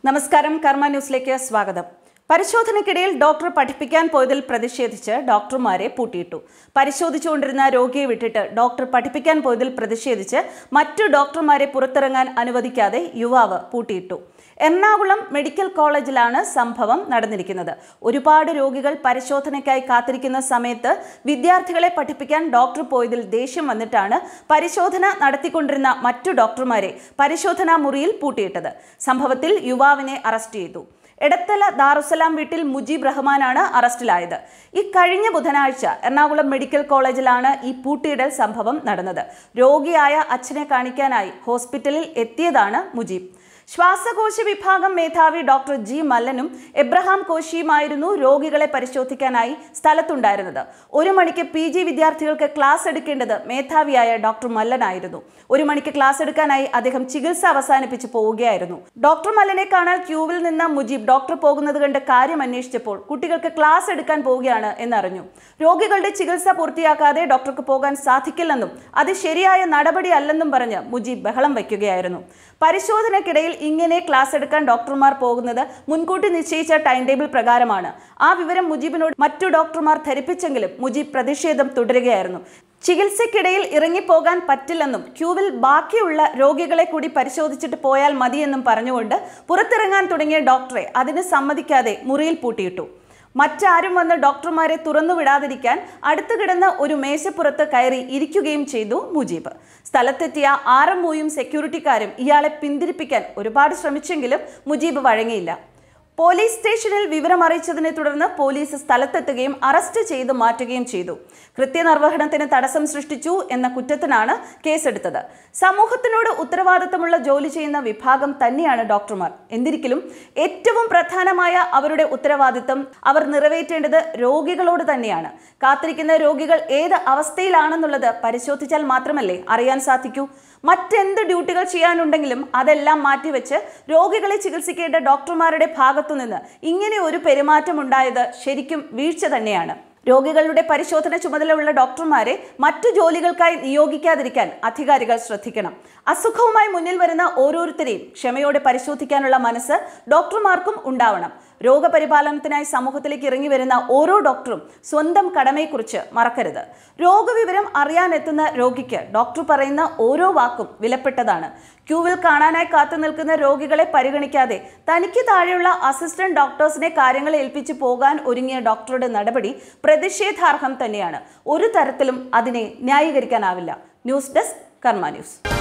നമസ്കാരം കർമ്മ ന്യൂസിലേക്ക് സ്വാഗതം പരിശോധനയ്ക്കിടയിൽ ഡോക്ടർ പഠിപ്പിക്കാൻ പോയതിൽ പ്രതിഷേധിച്ച് ഡോക്ടർമാരെ പൂട്ടിയിട്ടു പരിശോധിച്ചുകൊണ്ടിരുന്ന രോഗിയെ വിട്ടിട്ട് ഡോക്ടർ പഠിപ്പിക്കാൻ പോയതിൽ പ്രതിഷേധിച്ച് മറ്റു ഡോക്ടർമാരെ പുറത്തിറങ്ങാൻ അനുവദിക്കാതെ യുവാവ് പൂട്ടിയിട്ടു എറണാകുളം മെഡിക്കൽ കോളേജിലാണ് സംഭവം നടന്നിരിക്കുന്നത് ഒരുപാട് രോഗികൾ പരിശോധനയ്ക്കായി കാത്തിരിക്കുന്ന സമയത്ത് വിദ്യാർത്ഥികളെ പഠിപ്പിക്കാൻ ഡോക്ടർ പോയതിൽ ദേഷ്യം വന്നിട്ടാണ് പരിശോധന നടത്തിക്കൊണ്ടിരുന്ന മറ്റു ഡോക്ടർമാരെ പരിശോധനാ മുറിയിൽ പൂട്ടിയിട്ടത് സംഭവത്തിൽ യുവാവിനെ അറസ്റ്റ് ചെയ്തു എടത്തല ദാറുസലാം വീട്ടിൽ മുജീബ് റഹ്മാനാണ് അറസ്റ്റിലായത് ഇക്കഴിഞ്ഞ ബുധനാഴ്ച എറണാകുളം മെഡിക്കൽ കോളേജിലാണ് ഈ പൂട്ടിയിടൽ സംഭവം നടന്നത് രോഗിയായ അച്ഛനെ കാണിക്കാനായി ഹോസ്പിറ്റലിൽ എത്തിയതാണ് മുജീബ് ശ്വാസകോശ വിഭാഗം മേധാവി ഡോക്ടർ ജി മല്ലനും എബ്രഹാം കോശിയുമായിരുന്നു രോഗികളെ പരിശോധിക്കാനായി സ്ഥലത്തുണ്ടായിരുന്നത് ഒരു മണിക്ക് പി ജി വിദ്യാർത്ഥികൾക്ക് ക്ലാസ് എടുക്കേണ്ടത് മേധാവിയായ ഡോക്ടർ മല്ലനായിരുന്നു ഒരു മണിക്ക് ക്ലാസ് എടുക്കാനായി അദ്ദേഹം ചികിത്സ അവസാനിപ്പിച്ച് പോവുകയായിരുന്നു ഡോക്ടർ മല്ലനെ കാണാൻ ക്യൂവിൽ നിന്ന് മുജീബ് ഡോക്ടർ പോകുന്നത് കണ്ട് കാര്യം അന്വേഷിച്ചപ്പോൾ കുട്ടികൾക്ക് ക്ലാസ് എടുക്കാൻ പോവുകയാണ് എന്നറിഞ്ഞു രോഗികളുടെ ചികിത്സ പൂർത്തിയാക്കാതെ ഡോക്ടർക്ക് പോകാൻ സാധിക്കില്ലെന്നും അത് ശരിയായ നടപടിയല്ലെന്നും പറഞ്ഞ് മുജീബ് ബഹളം വയ്ക്കുകയായിരുന്നു പരിശോധനയ്ക്കിടയിൽ ഇങ്ങനെ ക്ലാസ് എടുക്കാൻ ഡോക്ടർമാർ പോകുന്നത് മുൻകൂട്ടി നിശ്ചയിച്ച ടൈം ടേബിൾ പ്രകാരമാണ് ആ വിവരം മുജീബിനോട് മറ്റു ഡോക്ടർമാർ ധരിപ്പിച്ചെങ്കിലും മുജീബ് പ്രതിഷേധം തുടരുകയായിരുന്നു ചികിത്സയ്ക്കിടയിൽ ഇറങ്ങിപ്പോകാൻ പറ്റില്ലെന്നും ക്യൂവിൽ ബാക്കിയുള്ള രോഗികളെ കൂടി പരിശോധിച്ചിട്ട് പോയാൽ മതിയെന്നും പറഞ്ഞുകൊണ്ട് പുറത്തിറങ്ങാൻ തുടങ്ങിയ ഡോക്ടറെ അതിന് സമ്മതിക്കാതെ മുറിയിൽ പൂട്ടിയിട്ടു മറ്റാരും വന്ന് ഡോക്ടർമാരെ തുറന്നു വിടാതിരിക്കാൻ അടുത്തു കിടന്ന ഒരു മേശപ്പുറത്ത് കയറി ഇരിക്കുകയും ചെയ്തു മുജീബ് സ്ഥലത്തെത്തിയ ആറും മൂയും സെക്യൂരിറ്റിക്കാരും ഇയാളെ പിന്തിരിപ്പിക്കാൻ ഒരുപാട് ശ്രമിച്ചെങ്കിലും മുജീബ് വഴങ്ങിയില്ല പോലീസ് സ്റ്റേഷനിൽ വിവരം അറിയിച്ചതിനെ തുടർന്ന് പോലീസ് സ്ഥലത്തെത്തുകയും അറസ്റ്റ് ചെയ്ത് മാറ്റുകയും ചെയ്തു കൃത്യനിർവഹണത്തിന് തടസ്സം സൃഷ്ടിച്ചു എന്ന കുറ്റത്തിനാണ് കേസെടുത്തത് സമൂഹത്തിനോട് ഉത്തരവാദിത്തമുള്ള ജോലി ചെയ്യുന്ന വിഭാഗം തന്നെയാണ് ഡോക്ടർമാർ എന്തിരിക്കലും ഏറ്റവും പ്രധാനമായ അവരുടെ ഉത്തരവാദിത്തം അവർ നിറവേറ്റേണ്ടത് രോഗികളോട് തന്നെയാണ് കാത്തിരിക്കുന്ന രോഗികൾ ഏത് അവസ്ഥയിലാണെന്നുള്ളത് പരിശോധിച്ചാൽ മാത്രമല്ലേ അറിയാൻ സാധിക്കൂ മറ്റെന്ത് ഡ്യൂട്ടികൾ ചെയ്യാനുണ്ടെങ്കിലും അതെല്ലാം മാറ്റിവെച്ച് രോഗികളെ ചികിത്സിക്കേണ്ട ഡോക്ടർമാരുടെ ഭാഗത്തുനിന്ന് ഇങ്ങനെ ഒരു പെരുമാറ്റം ഉണ്ടായത് ശരിക്കും വീഴ്ച തന്നെയാണ് രോഗികളുടെ പരിശോധന ചുമതലയുള്ള ഡോക്ടർമാരെ മറ്റു ജോലികൾക്കായി നിയോഗിക്കാതിരിക്കാൻ അധികാരികൾ ശ്രദ്ധിക്കണം അസുഖവുമായി മുന്നിൽ വരുന്ന ഓരോരുത്തരെയും ക്ഷമയോടെ പരിശോധിക്കാനുള്ള മനസ്സ് ഡോക്ടർമാർക്കും ഉണ്ടാവണം രോഗപരിപാലനത്തിനായി സമൂഹത്തിലേക്ക് ഇറങ്ങി വരുന്ന ഓരോ ഡോക്ടറും സ്വന്തം കടമയെക്കുറിച്ച് മറക്കരുത് രോഗവിവരം അറിയാനെത്തുന്ന രോഗിക്ക് ഡോക്ടർ പറയുന്ന ഓരോ വാക്കും വിലപ്പെട്ടതാണ് ക്യൂവിൽ കാണാനായി കാത്തു നിൽക്കുന്ന രോഗികളെ പരിഗണിക്കാതെ തനിക്ക് താഴെയുള്ള അസിസ്റ്റന്റ് ഡോക്ടേഴ്സിനെ കാര്യങ്ങൾ ഏൽപ്പിച്ചു പോകാൻ ഒരുങ്ങിയ ഡോക്ടറുടെ നടപടി പ്രതിഷേധാർഹം തന്നെയാണ് ഒരു തരത്തിലും അതിനെ ന്യായീകരിക്കാനാവില്ല ന്യൂസ് ഡെസ്ക് കർമ്മ ന്യൂസ്